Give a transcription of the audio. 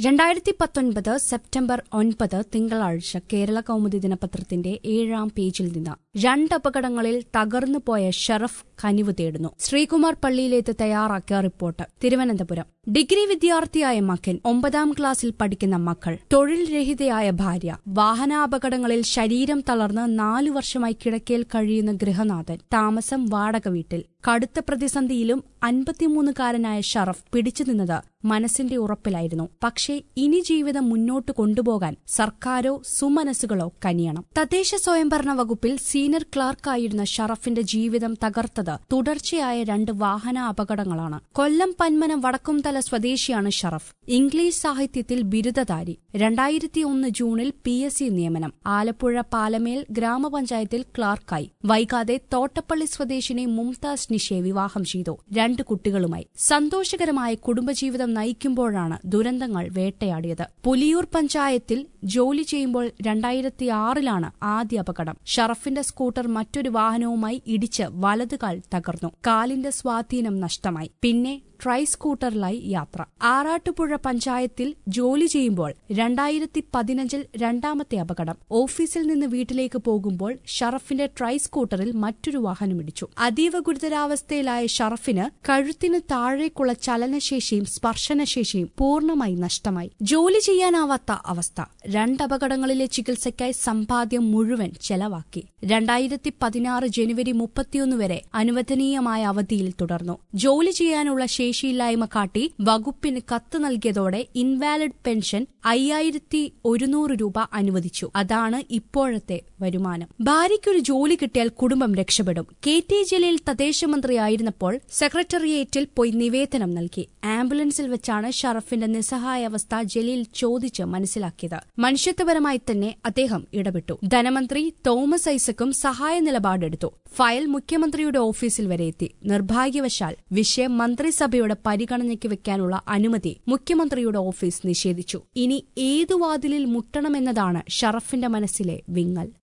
രണ്ടായിരത്തി പത്തൊൻപത് സെപ്റ്റംബർ ഒൻപത് തിങ്കളാഴ്ച കേരള കൗമുദി ദിനപത്രത്തിന്റെ ഏഴാം പേജിൽ നിന്ന് രണ്ട് അപകടങ്ങളിൽ തകർന്നു പോയ ഷറഫ് കനിവ് തേടുന്നു ശ്രീകുമാർ പള്ളിയിലേത്ത് തയ്യാറാക്കിയ റിപ്പോർട്ട് തിരുവനന്തപുരം ഡിഗ്രി വിദ്യാർത്ഥിയായ മകൻ ഒമ്പതാം ക്ലാസ്സിൽ പഠിക്കുന്ന മക്കൾ തൊഴിൽ രഹിതയായ ഭാര്യ വാഹനാപകടങ്ങളിൽ ശരീരം തളർന്ന് നാലു വർഷമായി കിടക്കയിൽ കഴിയുന്ന ഗൃഹനാഥൻ താമസം വാടക വീട്ടിൽ കടുത്ത പ്രതിസന്ധിയിലും അൻപത്തിമൂന്നുകാരനായ ഷറഫ് പിടിച്ചു നിന്നത് മനസ്സിന്റെ ഉറപ്പിലായിരുന്നു പക്ഷേ ഇനി ജീവിതം മുന്നോട്ട് കൊണ്ടുപോകാൻ സർക്കാരോ സുമനസ്സുകളോ കനിയണം തദ്ദേശ സ്വയംഭരണ വകുപ്പിൽ സീനിയർ ക്ലാർക്കായിരുന്ന ഷറഫിന്റെ ജീവിതം തകർത്തത് തുടർച്ചയായ രണ്ട് വാഹന അപകടങ്ങളാണ് കൊല്ലം പന്മനം വടക്കുംതല സ്വദേശിയാണ് ഷറഫ് ഇംഗ്ലീഷ് സാഹിത്യത്തിൽ ബിരുദധാരി രണ്ടായിരത്തി ഒന്ന് ജൂണിൽ പി എസ് സി നിയമനം ആലപ്പുഴ പാലമേൽ ഗ്രാമപഞ്ചായത്തിൽ ക്ലാർക്കായി വൈകാതെ തോട്ടപ്പള്ളി സ്വദേശിനി മുംതാസ് നിഷെ വിവാഹം ചെയ്തു രണ്ട് കുട്ടികളുമായി സന്തോഷകരമായ കുടുംബജീവിതം നയിക്കുമ്പോഴാണ് ദുരന്തങ്ങൾ വേട്ടയാടിയത് പുലിയൂർ പഞ്ചായത്തിൽ ജോലി ചെയ്യുമ്പോൾ രണ്ടായിരത്തി ആറിലാണ് ആദ്യ അപകടം ഷറഫിന്റെ സ്കൂട്ടർ മറ്റൊരു വാഹനവുമായി ഇടിച്ച് വലതുകാൽ തകർന്നു കാലിന്റെ സ്വാധീനം നഷ്ടമായി പിന്നെ ട്രൈ സ്കൂട്ടറിലായി യാത്ര ആറാട്ടുപുഴ പഞ്ചായത്തിൽ ജോലി ചെയ്യുമ്പോൾ രണ്ടായിരത്തി പതിനഞ്ചിൽ രണ്ടാമത്തെ അപകടം ഓഫീസിൽ നിന്ന് വീട്ടിലേക്ക് പോകുമ്പോൾ ഷറഫിന്റെ ട്രൈ സ്കൂട്ടറിൽ മറ്റൊരു വാഹനം ഇടിച്ചു അതീവ ഗുരുതരാവസ്ഥയിലായ ഷറഫിന് കഴുത്തിന് താഴേക്കുള്ള ചലനശേഷിയും സ്പർശനശേഷിയും പൂർണ്ണമായി നഷ്ടമായി ജോലി ചെയ്യാനാവാത്ത അവസ്ഥ രണ്ടപകടങ്ങളിലെ ചികിത്സയ്ക്കായി സമ്പാദ്യം മുഴുവൻ ചെലവാക്കി രണ്ടായിരത്തി പതിനാറ് ജനുവരി മുപ്പത്തിയൊന്ന് വരെ അനുവദനീയമായ അവധിയിൽ തുടർന്നു ജോലി ചെയ്യാനുള്ള ശേഷിയില്ലായ്മ കാട്ടി വകുപ്പിന് കത്ത് നൽകിയതോടെ ഇൻവാലിഡ് പെൻഷൻ അയ്യായിരത്തി ഒരുന്നൂറ് രൂപ അനുവദിച്ചു അതാണ് ഇപ്പോഴത്തെ വരുമാനം ഭാര്യയ്ക്കൊരു ജോലി കിട്ടിയാൽ കുടുംബം രക്ഷപ്പെടും കെ ടി ജലീൽ തദ്ദേശമന്ത്രിയായിരുന്നപ്പോൾ സെക്രട്ടേറിയറ്റിൽ പോയി നിവേദനം നൽകി ആംബുലൻസിൽ വെച്ചാണ് ഷറഫിന്റെ നിസ്സഹായാവസ്ഥ ജലീൽ ചോദിച്ച് മനസ്സിലാക്കിയത് മനുഷ്യത്വപരമായി തന്നെ അദ്ദേഹം ഇടപെട്ടു ധനമന്ത്രി തോമസ് ഐസക്കും സഹായ നിലപാടെടുത്തു ഫയൽ മുഖ്യമന്ത്രിയുടെ ഓഫീസിൽ വരെ എത്തി നിർഭാഗ്യവശാൽ വിഷയം മന്ത്രിസഭയുടെ പരിഗണനയ്ക്ക് വെക്കാനുള്ള അനുമതി മുഖ്യമന്ത്രിയുടെ ഓഫീസ് നിഷേധിച്ചു ഇനി ഏതു വാതിലിൽ മുട്ടണമെന്നതാണ് ഷറഫിന്റെ മനസ്സിലെ വിങ്ങൽ